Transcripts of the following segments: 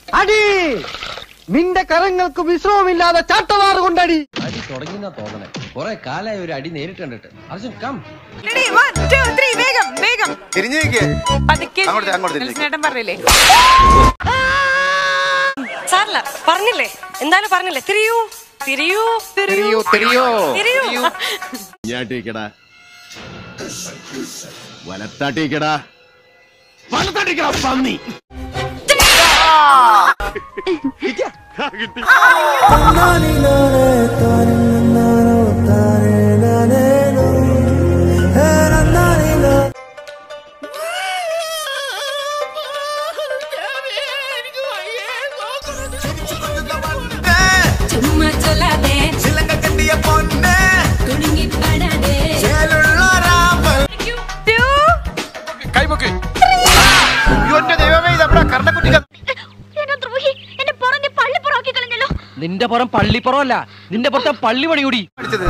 അടി നിന്റെ കരങ്ങൾക്ക് വിശ്രമമില്ലാതെ ചാട്ടവാറ് കൊണ്ടടി അടി തുടങ്ങിയെന്നാ തോന്നണേ കുറെ കാലായി ഒരു അടി നേരിട്ട് കണ്ടിട്ട് Arjun come Ready? One, two, three, വേഗം വേഗം തിരിഞ്ഞു നിൽക്കേ പതുക്കെ അങ്ങോട്ട് അങ്ങോട്ട് തിരിഞ്ഞ് നെൽസനേട്ടൻ പറഞ്ഞില്ലേ സാറില്ല പറഞ്ഞില്ലേ എന്തായാലും പറഞ്ഞില്ലേ തിരിയൂ തിരിയൂ തിരിയോ തിരിയോ തിരിയൂ ഞാട്ടിക്കടാ വലത്താട്ടിക്കടാ വലത്താട്ടിക്കടാ പന്നി ചുമ്മാ ചൊല്ലാതെ കുടുങ്ങി പാടാതെ Two, കൈമുക്കി എന്റെ ദൈവമേ ഇതെവിടെ കർണക്കുട്ടി ദ്രോഹി എന്നെ പുറഞ്ഞ് പള്ളിപ്പുറമാക്കി കളഞ്ഞല്ലോ നിന്റെ പുറം പള്ളിപ്പുറമല്ല നിന്റെ പുറത്തെ പള്ളി പണി കൂടി അടിച്ചത്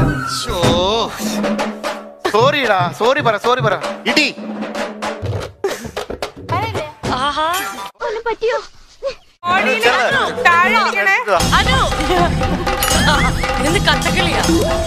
സോറിടാ സോറി പറ സോറി പറ ഇടി ആഹാ ഒന്നും പറ്റിയോ ഓടിയില്ല. താഴെ ഇരിക്കണേ. അനു ഇതെന്ത് കച്ചക്കളിയാ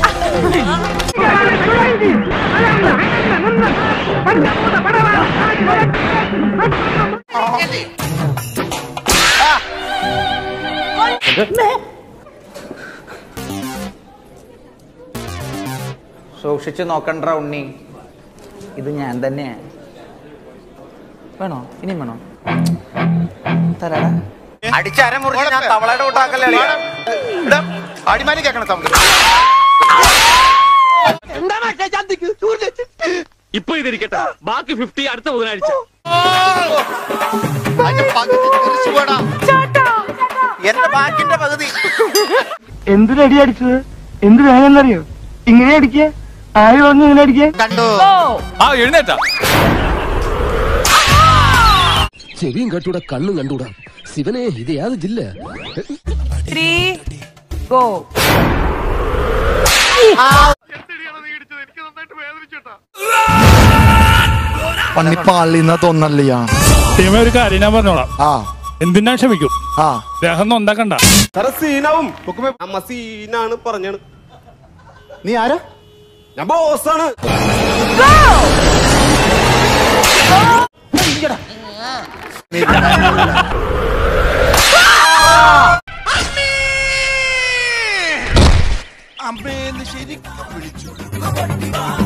സൂക്ഷിച്ചു നോക്കണ്ട ഉണ്ണി ഇത് ഞാൻ തന്നെയാ വേണോ ഇനിയും വേണോ തരാടാ അടിച്ച അരമുറിച്ച് ഞാൻ തവളയുടെ കൂട്ടാക്കല്ലേ അടിമാലി കേൾക്കണം സൗണ്ട് ഇപ്പൊ ഇതിരിക്കട്ടെ ബാക്കി ഫിഫ്റ്റി അടുത്ത ബുധനാഴ്ച അതിന്റെ പകുതി തിരിച്ചു പോടാ എന്റെ ബാക്കിന്റെ പകുതി എന്തിനടി അടിച്ചത് എന്ത് വേണമെന്നറിയോ ഇങ്ങനെ അടിക്കേ ആര് പറഞ്ഞു ഇങ്ങനെ അടിക്കേ കണ്ടു ആ എഴുന്നേറ്റാ ചെവിയും കണ്ടൂടാ കണ്ണും കണ്ടൂടാ ശിവനെ ഇത് യാത് ജില്ല Three, go. പന്നിപ്പാളിന്ന തോന്നല്ലയാ ടീമെ ഒരു കാര്യം ഞാൻ പറഞ്ഞോളാം ആ എന്തിനാ ക്ഷമിക്കും ആ ദേഹം നൊണ്ടാക്കണ്ട സീനാവും അമ്മ സീനാണ് പറഞ്ഞാണ് നീ ആരാ ഞാൻ ബോസാണ് അമ്മേന്ന് ശരിക്കും വിളിച്ചു